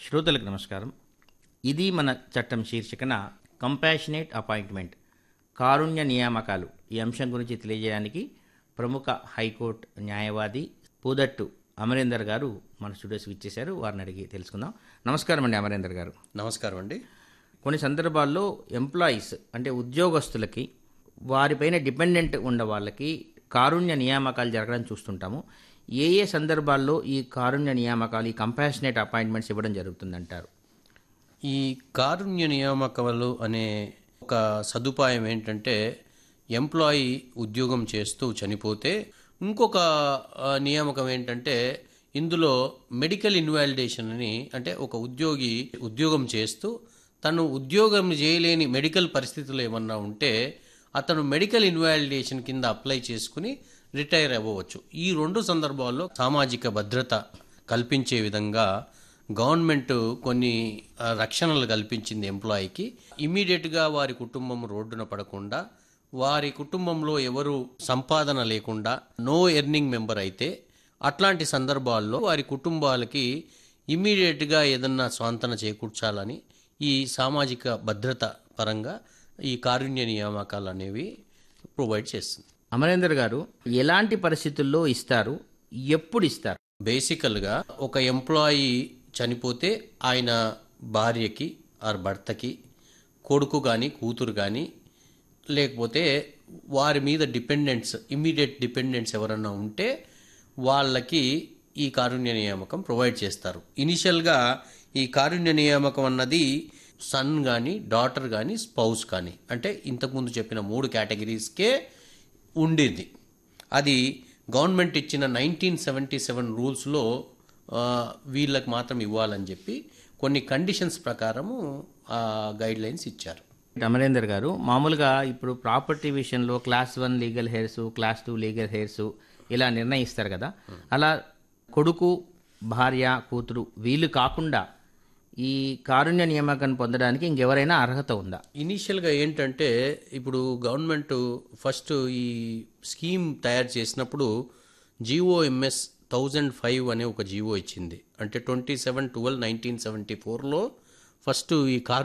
శ్రోతలకు నమస్కారం ఇది మన చట్టం శీర్షికన కంపాషనేట్ అపాయింట్మెంట్ కారుణ్య నియామకాలు ఈ అంశం గురించి తెలియజేయడానికి ప్రముఖ హైకోర్టు న్యాయవాది పూదట్టు అమరేందర్ గారు మన స్టూడియోస్కి ఇచ్చేశారు వారిని అడిగి తెలుసుకుందాం నమస్కారం అండి అమరేందర్ గారు నమస్కారం అండి కొన్ని సందర్భాల్లో ఎంప్లాయీస్ అంటే ఉద్యోగస్తులకి వారిపైన డిపెండెంట్ ఉన్న వాళ్ళకి కారుణ్య నియామకాలు జరగడం చూస్తుంటాము ఏ ఏ సందర్భాల్లో ఈ కారుణ్య నియామకాలు ఈ కంపాషనేట్ అపాయింట్మెంట్స్ ఇవ్వడం జరుగుతుందంటారు ఈ కారుణ్య నియామకాలు అనే ఒక సదుపాయం ఏంటంటే ఎంప్లాయీ ఉద్యోగం చేస్తూ చనిపోతే ఇంకొక ఆ, నియామకం ఏంటంటే ఇందులో మెడికల్ ఇన్వాలిడేషన్ అని అంటే ఒక ఉద్యోగి ఉద్యోగం చేస్తూ తను ఉద్యోగం చేయలేని మెడికల్ పరిస్థితులు ఏమన్నా ఉంటే అతను మెడికల్ ఇన్వాలిడేషన్ కింద అప్లై చేసుకుని రిటైర్ అవ్వవచ్చు ఈ రెండు సందర్భాల్లో సామాజిక భద్రత కల్పించే విధంగా గవర్నమెంట్ కొన్ని ఆ, రక్షణలు కల్పించింది ఎంప్లాయీకి ఇమీడియట్గా వారి కుటుంబం రోడ్డున పడకుండా వారి కుటుంబంలో ఎవరు సంపాదన లేకుండా నో ఎర్నింగ్ మెంబర్ అయితే అట్లాంటి సందర్భాల్లో వారి కుటుంబాలకి ఇమీడియట్గా ఏదన్నా స్వాంతన చేకూర్చాలని ఈ సామాజిక భద్రత పరంగా ఈ కారుణ్య నియామకాలు అనేవి ప్రొవైడ్ చేస్తుంది అమరేందర్ గారు ఎలాంటి పరిస్థితుల్లో ఇస్తారు ఎప్పుడు ఇస్తారు బేసికల్గా ఒక ఎంప్లాయీ చనిపోతే ఆయన భార్యకి ఆర్ భర్తకి కొడుకు కానీ కూతురు కానీ లేకపోతే వారి మీద డిపెండెంట్స్ ఇమ్మీడియట్ డిపెండెంట్స్ ఎవరన్నా ఉంటే వాళ్ళకి ఈ కారుణ్య నియామకం ప్రొవైడ్ చేస్తారు ఇనిషియల్గా ఈ కారుణ్య నియామకం అన్నది సన్ కానీ డాటర్ కానీ స్పౌస్ కానీ అంటే ఇంతకుముందు చెప్పిన మూడు కేటగిరీస్కే ఉండేది అది గవర్నమెంట్ ఇచ్చిన నైన్టీన్ సెవెంటీ సెవెన్ రూల్స్లో వీళ్ళకి మాత్రం ఇవ్వాలని చెప్పి కొన్ని కండిషన్స్ ప్రకారము గైడ్ లైన్స్ ఇచ్చారు అమరేందర్ గారు మామూలుగా ఇప్పుడు ప్రాపర్టీ విషయంలో class one legal heirs class two legal heirs ఇలా నిర్ణయిస్తారు కదా అలా కొడుకు భార్య కూతురు వీళ్ళు కాకుండా ఈ కారుణ్య నియామకాన్ని పొందడానికి ఇంకెవరైనా అర్హత ఉందా ఇనీషియల్గా ఏంటంటే ఇప్పుడు గవర్నమెంట్ ఫస్ట్ ఈ స్కీమ్ తయారు చేసినప్పుడు జిఓఎంఎస్ థౌజండ్ ఫైవ్ అనే ఒక జీవో ఇచ్చింది అంటే twenty seven twelve nineteen seventy ఫోర్లో ఫస్ట్ ఈ కారు